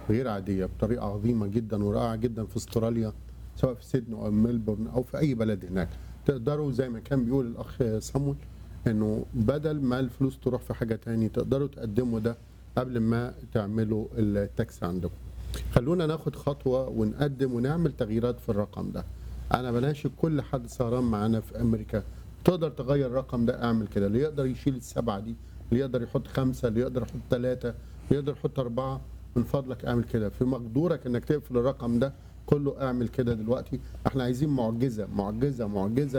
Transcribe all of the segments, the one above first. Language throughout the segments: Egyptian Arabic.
غير عاديه بطريقه عظيمه جدا ورائعه جدا في استراليا سواء في سيدنey او ملبورن او في اي بلد هناك تقدروا زي ما كان بيقول الاخ صمول انه بدل ما الفلوس تروح في حاجه تاني تقدروا تقدموا ده قبل ما تعملوا التاكس عندكم خلونا ناخد خطوه ونقدم ونعمل تغييرات في الرقم ده انا بناشد كل حد سهران معانا في امريكا تقدر تغير الرقم ده اعمل كده اللي يقدر يشيل السبعه دي اللي يقدر يحط خمسه اللي يقدر يحط ثلاثه اللي يقدر يحط اربعه من فضلك اعمل كده في مقدورك انك تقفل الرقم ده كله اعمل كده دلوقتي احنا عايزين معجزه معجزه معجزه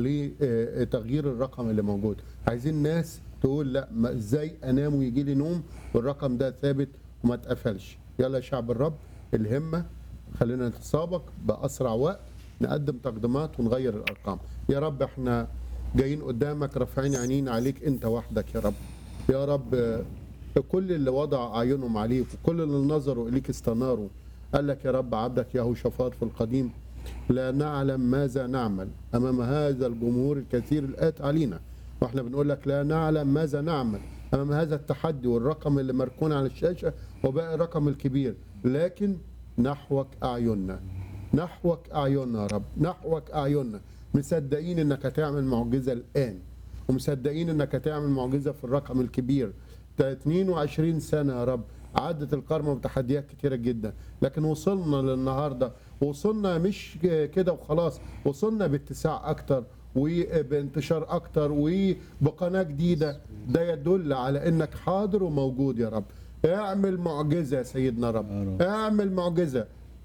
لتغيير الرقم اللي موجود عايزين ناس تقول لا ما ازاي انام ويجي لي نوم والرقم ده ثابت وما اتقفلش يلا يا شعب الرب الهمه خلينا نتسابق باسرع وقت نقدم تقديمات ونغير الارقام يا رب احنا جايين قدامك رافعين عينينا عليك انت وحدك يا رب يا رب آه، كل اللي وضع اعينهم عليك وكل اللي نظروا اليك استناروا قال لك يا رب عبدك يهوشافاط في القديم لا نعلم ماذا نعمل امام هذا الجمهور الكثير الات علينا واحنا بنقول لك لا نعلم ماذا نعمل امام هذا التحدي والرقم اللي مركون على الشاشه وباقي الرقم الكبير لكن نحوك اعيننا نحوك اعيننا يا رب نحوك اعيننا مصدقين انك هتعمل معجزه الان ومصدقين انك هتعمل معجزه في الرقم الكبير ده 22 سنه يا رب عدت القرمه بتحديات كتيره جدا لكن وصلنا للنهارده وصلنا مش كده وخلاص وصلنا باتساع اكتر وبانتشار اكتر وبقناه جديده ده يدل على انك حاضر وموجود يا رب اعمل معجزه يا سيدنا يا رب رب. اعمل معجزه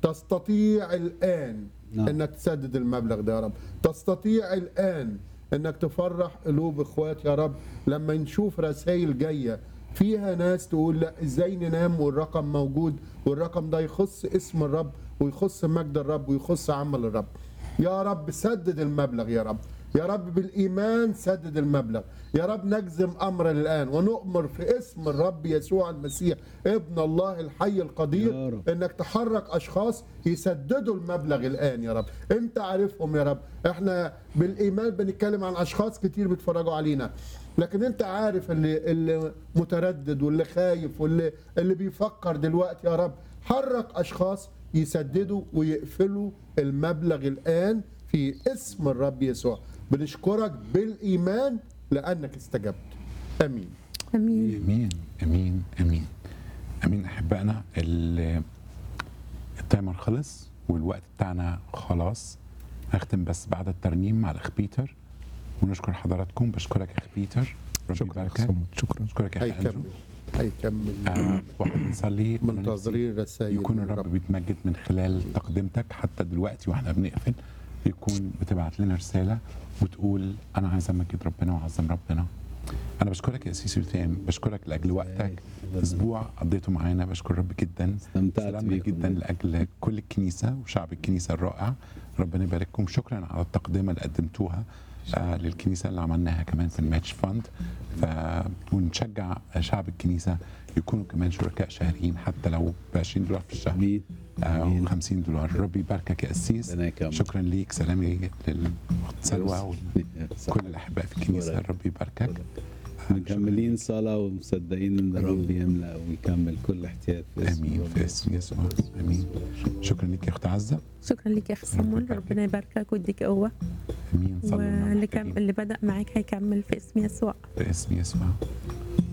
تستطيع الان نعم. انك تسدد المبلغ ده يا رب تستطيع الان انك تفرح قلوب اخوات يا رب لما نشوف رسائل جايه فيها ناس تقول لا ازاي ننام والرقم موجود والرقم ده يخص اسم الرب ويخص مجد الرب ويخص عمل الرب يا رب سدد المبلغ يا رب يا رب بالإيمان سدد المبلغ يا رب نجزم أمرا الآن ونؤمر في اسم الرب يسوع المسيح ابن الله الحي يا القدير رب. انك تحرك اشخاص يسددوا المبلغ الان يا رب انت عارفهم يا رب احنا بالايمان بنتكلم عن اشخاص كتير بيتفرجوا علينا لكن انت عارف اللي اللي متردد واللي خايف واللي اللي بيفكر دلوقتي يا رب حرك اشخاص يسددوا ويقفلوا المبلغ الان في اسم الرب يسوع بنشكرك بالايمان لانك استجبت امين امين امين امين امين امين احبائنا ال- التايمر خلص والوقت بتاعنا خلاص هختم بس بعد الترنيم مع الاخ بيتر ونشكر حضراتكم بشكرك يا اخ بيتر ربي شكرا يباركك صمود شكرا بشكرك يا اخ هيكمل انجو هيكمل آه، واحد بنصلي منتظرين رسائل يكون من الرب بيتمجد من خلال تقدمتك حتى دلوقتي واحنا بنقفل يكون بتبعت لنا رساله وتقول انا عايز امجد ربنا واعظم ربنا انا بشكرك يا سيسي وسام بشكرك لاجل وقتك اسبوع قضيته معانا بشكر رب جدا استمتعت سلامنا بيكم. جدا لاجل كل الكنيسه وشعب الكنيسه الرائع ربنا يبارككم شكرا على التقدمه اللي قدمتوها آه للكنيسه اللي عملناها كمان في الماتش فاند ف ونشجع شعب الكنيسه يكونوا كمان شركاء شهريين حتى لو ب 20 دولار في الشهر امين آه آمين. 50 دولار ربي يباركك يا قسيس ربنا يكرمك. شكرا ليك سلامي للاخت سلوى صح. وكل الاحباء في الكنيسه ورب. ربي يباركك مكملين صلاة ومصدقين ان الرب يملأ ويكمل كل احتياج في اسم امين الرب في اسم يسوع امين شكرا ليك يا اخت عزه شكرا لك يا اخ صمول ربنا يباركك ويديك قوه امين صلوا لنا واللي كم محتاجين. اللي بدا معاك هيكمل في اسم يسوع في اسم يسوع